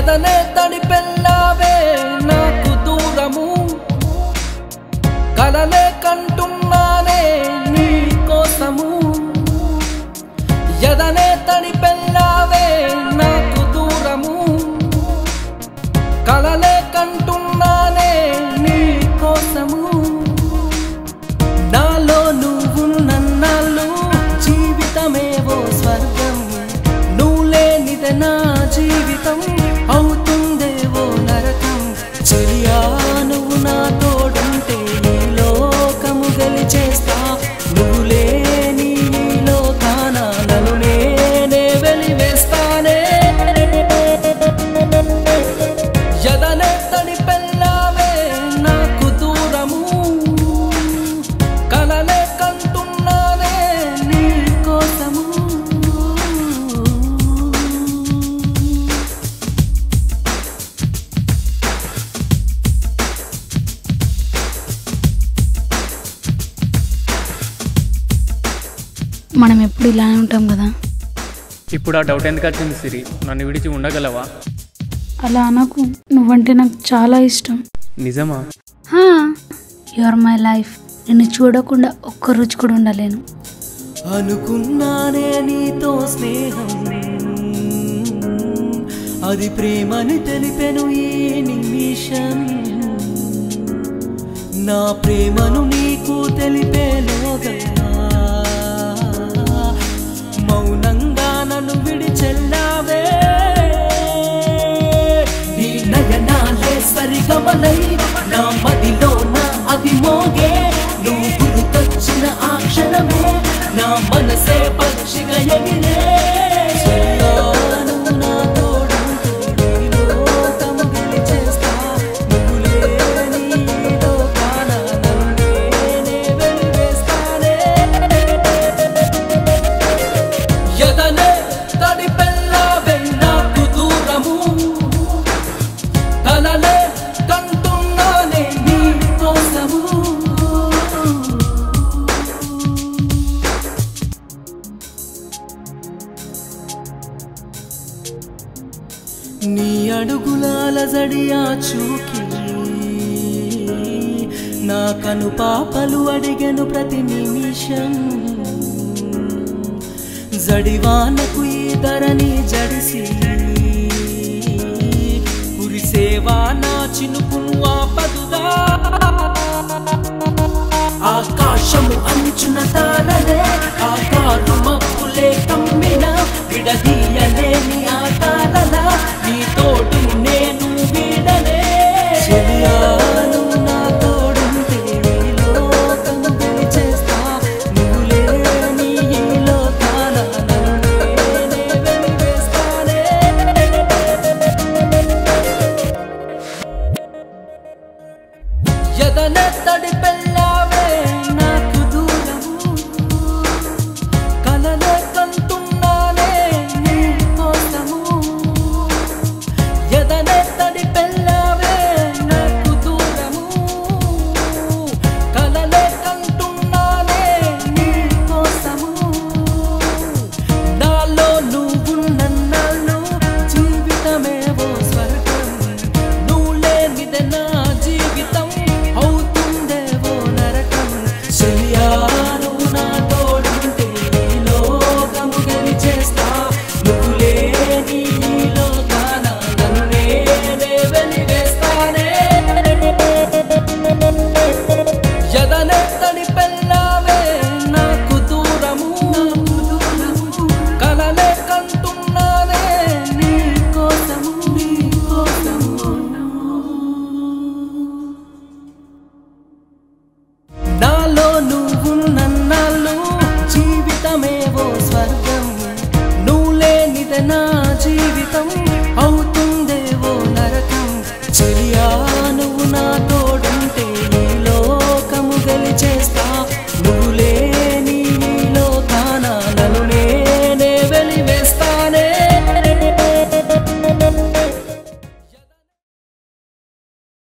ఎదనే తడిపెళ్ళావే నాకు దూరము కలలే కంటున్నానే నీ కోసము ఎదనే తడిపెళ్ళావే నాకు దూరము కలలే కంటున్నానే నీ కోసము నాలో నువ్వు నన్నాళ్ళు జీవితమేవో స్వర్గం నువ్వు లేనిదే నా జీవితం అవుతుందేవో నరకం చెలియా నువ్వు నా తోడుంటే ఈ లోకము గెలిచేస్తా నువ్వు లేని ఈ లోకాన నన్ను నేనే వెలివేస్తానే ఎదనే తడిపెళ్ళావే నాకు దూరము కలలే కంటున్నానే నీ కోసము మనం ఎప్పుడు ఇలానే ఉంటాం కదా ఇప్పుడు ఆ డౌట్ ఎందుకు వచ్చింది సిరి నన్ను విడిచి ఉండగలవా అలా అనకు నువ్వంటే నాకు చాలా ఇష్టం నిజమా యు ఆర్ మై లైఫ్ నిన్ను చూడకుండా ఒక్క రుచి కూడా ఉండలేను అనుకున్నానే నీతో స్నేహం అది ప్రేమని తెలిపెను ఈ నిమిషం నా ప్రేమను నీకు తెలిపేలోగా మౌనంగా నన్ను విడిచెల్లావే నీ నయనాలే సరిగమలై నా మదిలో నా అది మోగే నువ్వు గుర్తొచ్చిన ఆ క్షణమే నా మనసే పక్షిగా ఎగిరే చెల్లాను నా తోడుంటే ఈ లోకము గెలిచేస్తా. నువ్వు లేని ఈ లోకాన నన్ను నేనే వెలివేస్తానే. ఎదనే తడిపెళ్ళావే నాకు దూరము కలలే కంటున్నానే నీ కోసము నీ అడుగులాల జడియా చూకి నా కను పాపలు అడిగెను ప్రతి నిమిషం జడివానకు ఈ ధరని జడిసి కురిసేవా నా చినుకును ఆపదుగా ఆకాశము అంచున తారలే ఆకారు మబ్బులే కమ్మిన విడదీయలేని ఆకారల నీ తోడు నేను వీడలే చెలియాను నా తోడుంటే ఈ లోకము గెలిచేస్తా నువ్వు లేని ఈ లోకాన నన్ను నేనే వెలివేస్తానే ఎదనెత్తడి పెళ్ళావే నాకు దూరము కలలే కంటున్నానే నీ కోసము ఎదనెత్తడి పెళ్ళావే నాకు దూరము కలలే కంటున్నానే నీ కోసము నాలో నువ్వు నన్నాళ్ళు జీవితమేవో స్వర్గం నువ్వు లేనిదే నా జీవితం అవుతుందేవో నరకం చెలియాను నా తోడుంటే ఈ లోకము గెలిచేస్తా నువ్వు లేని ఈ లోకాన నన్ను నేనే వెలివేస్తానే ఎదనెత్తడి పెళ్ళావే నాకు దూరము కలలే కంటున్నానే నీ కోసము నీ కోసము నాలో నువ్వు నన్నాళ్ళు జీవితమేవో స్వర్గం నువ్వు లేనిదే నా జీవితం